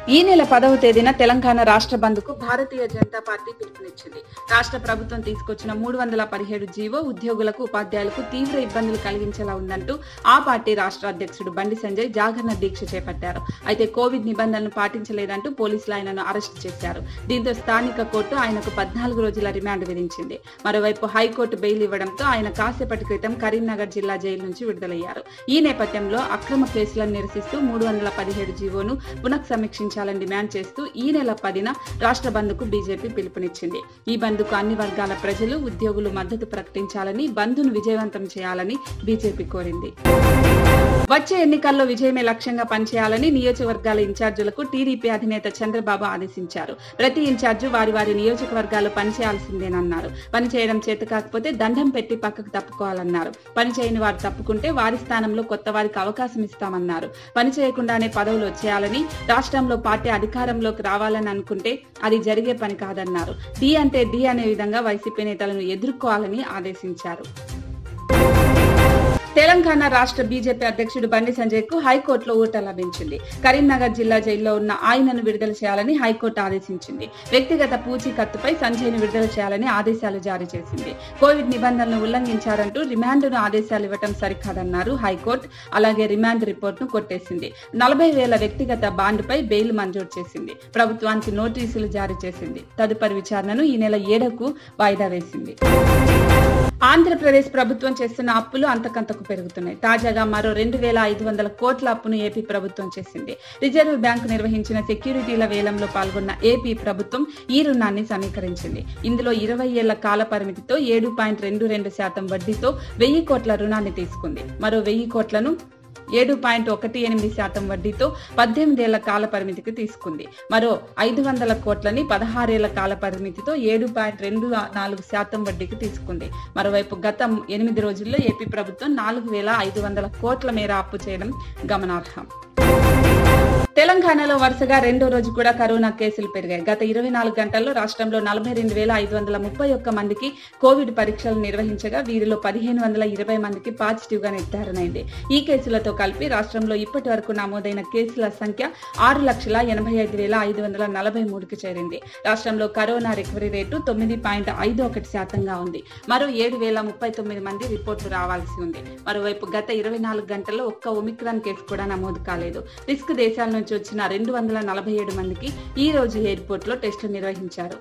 ఈ నెల పదవ తేదీన తెలంగాణ రాష్ట్ర బంద్ కు భారతీయ జనతా పార్టీ పిలుపునిచ్చింది రాష్ట్ర ప్రభుత్వం తీసుకొచ్చిన మూడు వందల పదిహేడు జీవో ఉద్యోగులకు ఉపాధ్యాయులకు తీవ్ర ఇబ్బందులు కలిగించేలా ఉందంటూ ఆ పార్టీ రాష్ట్ర అధ్యక్షుడు బండి సంజయ్ జాగరణ దీక్ష చేపట్టారు అయితే కోవిడ్ నిబంధనలు పాటించలేదంటూ పోలీసులు ఆయనను అరెస్టు చేశారు దీంతో స్థానిక కోర్టు ఆయనకు పద్నాలుగు రోజుల రిమాండ్ విధించింది మరోవైపు హైకోర్టు బెయిల్ ఇవ్వడంతో ఆయన కాసేపటి క్రితం కరీంనగర్ జిల్లా జైలు నుంచి విడుదలయ్యారు ఈ నేపథ్యంలో అక్రమ కేసులను నిరసిస్తూ మూడు వందల పదిహేడు జీవోను పునఃసమీక్షించాలని డిమాండ్ చేస్తూ ఈ నెల పదిన రాష్ట్ర బంద్కు బీజేపీ పిలుపునిచ్చింది ఈ బంద్కు అన్ని వర్గాల ప్రజలు ఉద్యోగులు మద్దతు ప్రకటించాలని బంద్ను విజయవంతం చేయాలని బీజేపీ కోరింది వచ్చే ఎన్నికల్లో విజయమే లక్ష్యంగా పనిచేయాలని నియోజకవర్గాల ఇన్ఛార్జీలకు టీడీపీ అధినేత చంద్రబాబు ఆదేశించారు ప్రతి ఇన్ఛార్జు వారి వారి నియోజకవర్గాలు పనిచేయాల్సిందేనన్నారు పని చేయడం చేత కాకపోతే దండం పెట్టి పక్కకు తప్పుకోవాలన్నారు పని చేయని వారు తప్పుకుంటే వారి స్థానంలో కొత్త వారికి అవకాశం ఇస్తామన్నారు పని చేయకుండానే పదవులు వచ్చేయాలని రాష్ట్రంలో పార్టీ అధికారంలోకి రావాలని అనుకుంటే అది జరిగే పని కాదన్నారు డి అంటే డి అనే విధంగా వైసీపీ నేతలను ఎదుర్కోవాలని ఆదేశించారు తెలంగాణ రాష్ట్ర బీజేపీ అధ్యక్షుడు బండి సంజయ్ కు హైకోర్టులో ఊట లభించింది కరీంనగర్ జిల్లా జైల్లో ఉన్న ఆయనను విడుదల చేయాలని హైకోర్టు ఆదేశించింది వ్యక్తిగత పూచీకత్తుపై సంజయ్ ను విడుదల చేయాలని ఆదేశాలు జారీ చేసింది కోవిడ్ నిబంధనలను ఉల్లంఘించారంటూ రిమాండ్ను ఆదేశాలు ఇవ్వటం సరికాదన్నారు హైకోర్టు అలాగే రిమాండ్ రిపోర్ట్ ను కొట్టేసింది నలభై వేల వ్యక్తిగత బాండ్పై బెయిల్ మంజూరు చేసింది ప్రభుత్వానికి నోటీసులు జారీ చేసింది తదుపరి విచారణను ఈ నెల ఏడుకు వాయిదా వేసింది ఆంధ్రప్రదేశ్ ప్రభుత్వం చేస్తున్న అప్పులు అంతకంతకు పెరుగుతున్నాయి తాజాగా మరో రెండు వేల ఐదు వందల కోట్ల అప్పును ఏపీ ప్రభుత్వం చేసింది రిజర్వ్ బ్యాంకు నిర్వహించిన సెక్యూరిటీల వేలంలో పాల్గొన్న ఏపీ ప్రభుత్వం ఈ రుణాన్ని సమీకరించింది ఇందులో ఇరవై ఏళ్ల కాల పరిమితితో ఏడు పాయింట్ రెండు రెండు శాతం వడ్డీతో వెయ్యి కోట్ల రుణాన్ని తీసుకుంది మరో వెయ్యి కోట్లను ఏడు పాయింట్ ఒకటి ఎనిమిది శాతం వడ్డీతో పద్దెనిమిదేళ్ల కాల పరిమితికి తీసుకుంది మరో ఐదు వందల కోట్లని పదహారేళ్ల కాల పరిమితితో ఏడు పాయింట్ రెండు నాలుగు శాతం వడ్డీకి తీసుకుంది మరోవైపు గత ఎనిమిది రోజుల్లో ఏపీ ప్రభుత్వం నాలుగు వేల ఐదు వందల కోట్ల మేర అప్పు చేయడం గమనార్హం తెలంగాణలో వరుసగా రెండో రోజు కూడా కరోనా కేసులు పెరిగాయి గత ఇరవై నాలుగు గంటల్లో రాష్ట్రంలో నలభై రెండు వేల ఐదు వందల ముప్పై ఒక్క మందికి కోవిడ్ పరీక్షలు నిర్వహించగా వీరిలో పదిహేను వందల ఇరవై మందికి పాజిటివ్ గా నిర్ధారణ అయింది ఈ కేసులతో కలిపి రాష్ట్రంలో ఇప్పటి వరకు నమోదైన కేసుల సంఖ్య ఆరు లక్షల ఎనభై ఐదు వేల ఐదు వందల నలభై మూడుకి చేరింది రాష్ట్రంలో కరోనా రికవరీ రేటు తొమ్మిది పాయింట్ ఐదు ఒకటి శాతంగా ఉంది మరో ఏడు వేల ముప్పై తొమ్మిది మంది రిపోర్టులు రావాల్సి ఉంది మరోవైపు గత ఇరవై నాలుగు గంటల్లో ఒక్క ఒమిక్రాన్ కేసు కూడా నమోదు కాలేదు రిస్క్ దేశాల నుంచి వచ్చిన రెండు వందల నలభై ఏడు మందికి ఈ రోజు ఎయిర్పోర్ట్ లో టెస్టులు నిర్వహించారు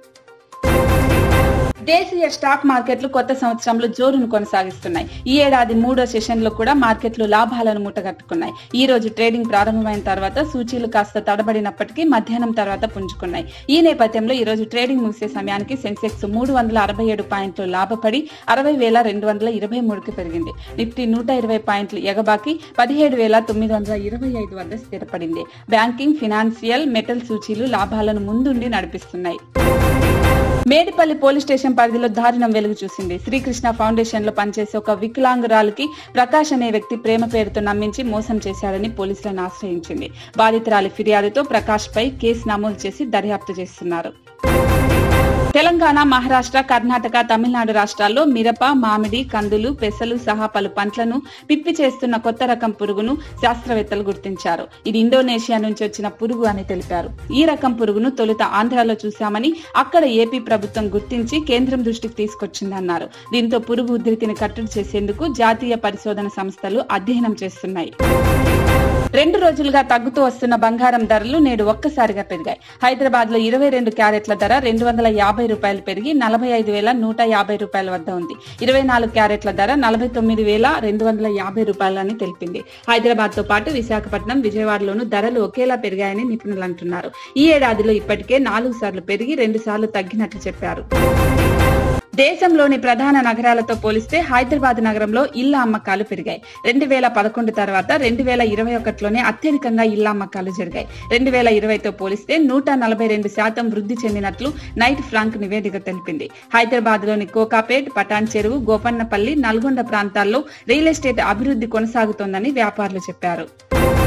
దేశీయ స్టాక్ మార్కెట్లు కొత్త సంవత్సరంలో జోరును కొనసాగిస్తున్నాయి ఈ ఏడాది మూడో సెషన్ లో కూడా మార్కెట్లు లాభాలను మూటగట్టుకున్నాయి ఈ రోజు ట్రేడింగ్ ప్రారంభమైన తర్వాత సూచీలు కాస్త తడబడినప్పటికీ మధ్యాహ్నం తర్వాత పుంజుకున్నాయి ఈ నేపథ్యంలో ఈ రోజు ట్రేడింగ్ ముగిసే సమయానికి సెన్సెక్స్ మూడు వందల అరవై ఏడు పాయింట్లు లాభపడి అరవై వేల రెండు వందల ఇరవై మూడుకి పెరిగింది నిఫ్టీ నూట ఇరవై పాయింట్లు ఎగబాకి పదిహేడు వేల తొమ్మిది వందల ఇరవై ఐదు వద్ద స్థిరపడింది బ్యాంకింగ్ ఫినాన్షియల్ మెటల్ సూచీలు లాభాలను ముందుండి నడిపిస్తున్నాయి మేడిపల్లి పోలీస్ స్టేషన్ పరిధిలో దారుణం వెలుగు చూసింది శ్రీకృష్ణ ఫౌండేషన్ లో పనిచేసే ఒక వికలాంగురాలికి ప్రకాష్ అనే వ్యక్తి ప్రేమ పేరుతో నమ్మించి మోసం చేశాడని పోలీసులను ఆశ్రయించింది బాధితురాలి ఫిర్యాదుతో ప్రకాష్ పై కేసు నమోదు చేసి దర్యాప్తు చేస్తున్నారు తెలంగాణ మహారాష్ట్ర కర్ణాటక తమిళనాడు రాష్ట్రాల్లో మిరప మామిడి కందులు పెసలు సహా పలు పంటలను పిప్పి చేస్తున్న కొత్త రకం పురుగును శాస్త్రవేత్తలు గుర్తించారు ఇది ఇండోనేషియా నుంచి వచ్చిన పురుగు అని తెలిపారు ఈ రకం పురుగును తొలుత ఆంధ్రాలో చూశామని అక్కడ ఏపీ ప్రభుత్వం గుర్తించి కేంద్రం దృష్టికి తీసుకొచ్చిందన్నారు దీంతో పురుగు ఉధృతిని కట్టడి చేసేందుకు జాతీయ పరిశోధన సంస్థలు అధ్యయనం చేస్తున్నాయి రెండు రోజులుగా తగ్గుతూ వస్తున్న బంగారం ధరలు నేడు ఒక్కసారిగా పెరిగాయి హైదరాబాద్ లో ఇరవై రెండు క్యారెట్ల ధర రెండు వందల యాభై రూపాయలు పెరిగి నలభై ఐదు వేల నూట యాభై రూపాయల వద్ద ఉంది ఇరవై నాలుగు క్యారెట్ల ధర నలభై తొమ్మిది వేల రెండు వందల యాభై రూపాయలని తెలిపింది హైదరాబాద్ తో పాటు విశాఖపట్నం విజయవాడలోనూ ధరలు ఒకేలా పెరిగాయని నిపుణులు అంటున్నారు ఈ ఏడాదిలో ఇప్పటికే నాలుగు సార్లు పెరిగి రెండు సార్లు తగ్గినట్లు చెప్పారు దేశంలోని ప్రధాన నగరాలతో పోలిస్తే హైదరాబాద్ నగరంలో ఇళ్ల అమ్మకాలు పెరిగాయి రెండు వేల పదకొండు తర్వాత రెండు వేల ఇరవై ఒకటిలోనే అత్యధికంగా ఇళ్ల అమ్మకాలు జరిగాయి రెండు వేల ఇరవైతో పోలిస్తే నూట నలభై రెండు శాతం వృద్ధి చెందినట్లు నైట్ ఫ్రాంక్ నివేదిక తెలిపింది హైదరాబాద్ లోని కోకాపేట్ పటాన్ చెరువు గోపన్నపల్లి నల్గొండ ప్రాంతాల్లో రియల్ ఎస్టేట్ అభివృద్ధి కొనసాగుతోందని వ్యాపారులు చెప్పారు